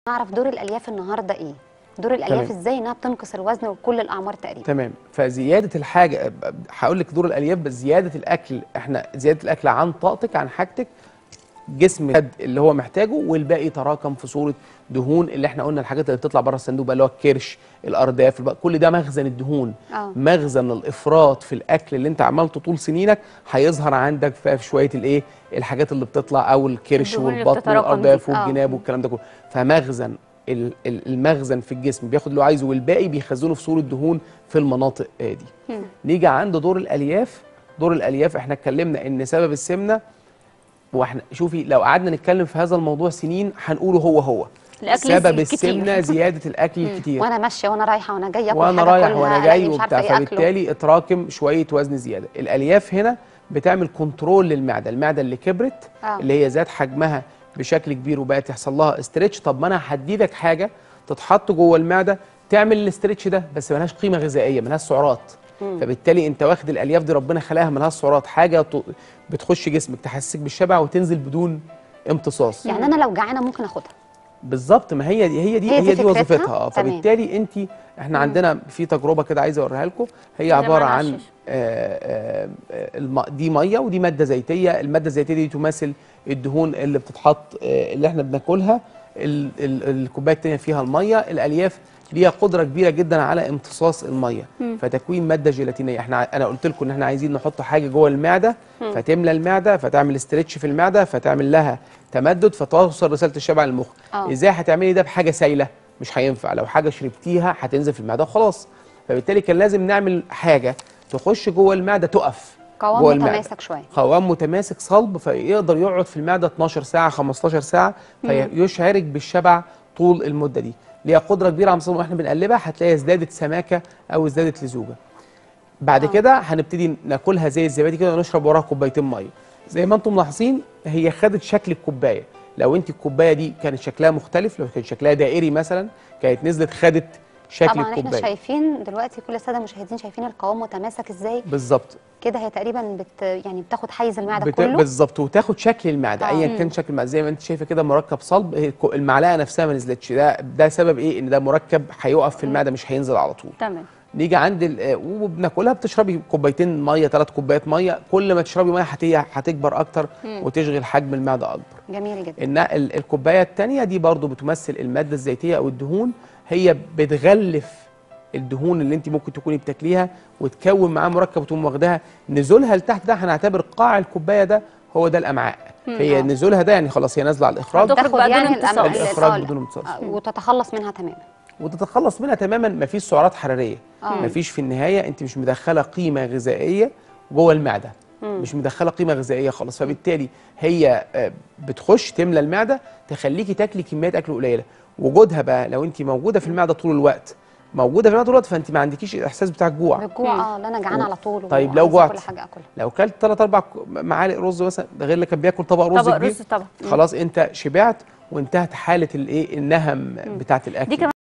نعرف دور الالياف النهارده ايه دور الالياف تمام. ازاي انها بتنقص الوزن وكل الاعمار تقريبا تمام فزياده الحاجه هقول لك دور الالياف بس زياده الاكل احنا زياده الاكل عن طاقتك عن حاجتك جسم خد اللي هو محتاجه والباقي تراكم في صوره دهون اللي احنا قلنا الحاجات اللي بتطلع بره الصندوق بقى اللي هو الكرش الارداف البق- كل ده مخزن الدهون آه. مخزن الافراط في الاكل اللي انت عملته طول سنينك هيظهر عندك في في شويه الايه الحاجات اللي بتطلع او الكرش الدهون اللي والبطن بتتراكم دي. والارداف آه. والجناب والكلام ده كله فمخزن ال- ال- المخزن في الجسم بياخد اللي هو عايزه والباقي بيخزنه في صوره دهون في المناطق آه دي نيجي عند دور الالياف دور الالياف احنا اتكلمنا ان سبب السمنه واحنا شوفي لو قعدنا نتكلم في هذا الموضوع سنين هنقوله هو هو الأكل سبب الكتير. السمنه زياده الاكل الكتير وانا ماشيه وانا رايحه وانا جايه اكل وانا حاجة رايح أكلها، وانا ألاقي جاي مش عارفة وبتاع إيه أكله. فبالتالي اتراكم شويه وزن زياده الالياف هنا بتعمل كنترول للمعده المعده اللي كبرت آه. اللي هي زاد حجمها بشكل كبير وبقت يحصل لها استرتش طب ما انا هديلك حاجه تتحط جوه المعده تعمل الاسترتش ده بس ملهاش قيمه غذائيه ملهاش سعرات فبالتالي انت واخد الالياف دي ربنا خلاها ملهاش سعرات حاجه ت- بتخش جسمك تحسسك بالشبع وتنزل بدون امتصاص يعني انا لو جعانه ممكن اخدها بالظبط ما هي دي هي دي هي هي دي دي, فكرتها؟ وظيفتها اه تمام. فبالتالي انت احنا عندنا في تجربه كده عايز اوريها لكم هي زي ما عباره أنا على عن الشاشة. آه، آه، آه، الم- دي ميه ودي ماده زيتيه الماده الزيتيه دي تماثل الدهون اللي بتتحط آه، اللي احنا بناكلها ال- ال- الكوبايه الثانيه فيها الميه الالياف ليها قدره كبيره جدا على امتصاص الميه فتكوين ماده جيلاتينيه احنا ع- انا قلت لكم ان احنا عايزين نحط حاجه جوه المعده فتملى المعده فتعمل استرتش في المعده فتعمل لها تمدد فتوصل رساله الشبع للمخ آه. ازاي هتعملي ده بحاجه سايله مش هينفع لو حاجه شربتيها هتنزل في المعده وخلاص فبالتالي كان لازم نعمل حاجه تخش جوه المعده تقف قوام جوه المعدة. متماسك شويه قوام متماسك صلب فيقدر يقعد في المعده 12 ساعه 15 ساعه فيشعرك بالشبع طول المده دي ليها قدره كبيره على مصر واحنا بنقلبها هتلاقيها ازدادت سماكه او ازدادت لزوجه بعد كده هنبتدي ناكلها زي الزبادي كده ونشرب وراها كوبايتين ميه زي ما انتم ملاحظين هي خدت شكل الكوبايه لو انت الكوبايه دي كانت شكلها مختلف لو كان شكلها دائري مثلا كانت نزلت خدت شكل طبعا احنا الكوبايه شايفين دلوقتي كل الساده المشاهدين شايفين القوام متماسك ازاي بالظبط كده هي تقريبا بت يعني بتاخد حيز المعده بت... كله بالظبط وتاخد شكل المعده آه. ايا كان شكل المعده زي ما انت شايفه كده مركب صلب هي الكو- المعلقه نفسها ما نزلتش ده ده سبب ايه ان ده مركب هيقف في المعده مش هينزل على طول تمام نيجي عند ال- آه، وبناكلها بتشربي كوبايتين ميه ثلاث كوبايات ميه كل ما تشربي ميه هتي- هتكبر اكتر وتشغل حجم المعده اكبر جميل جدا ان ال- الكوبايه الثانيه دي برضو بتمثل الماده الزيتيه او الدهون هي بتغلف الدهون اللي انت ممكن تكوني بتاكليها وتكون معاه مركب وتقوم واخداها نزولها لتحت ده هنعتبر قاع الكوبايه ده هو ده الامعاء فهي آه. نزولها ده يعني خلاص هي نازله على الاخراج هتخرج تاخد بقى دون يعني امتصاص. الأم- ال- الإخراج آه، بدون امتصاص. آه، وتتخلص منها تماما وتتخلص منها تماما مفيش سعرات حراريه آه. مفيش في النهايه انت مش مدخله قيمه غذائيه جوه المعده مش مدخله قيمه غذائيه خالص فبالتالي هي آه، بتخش تملى المعده تخليكي تاكلي كميات اكل قليله وجودها بقى لو انت موجوده في المعده طول الوقت موجوده في المعده طول الوقت فانت ما عندكيش الاحساس بتاع الجوع بالجوع اه لا انا جعانه على طول طيب لو وعايزة جوعت كل حاجه اكلها لو كلت ثلاث اربع معالق رز مثلا ده غير اللي كان بياكل طبق رز طبق كبير رز طبعا خلاص انت شبعت وانتهت حاله الايه النهم بتاعت الاكل دي كمان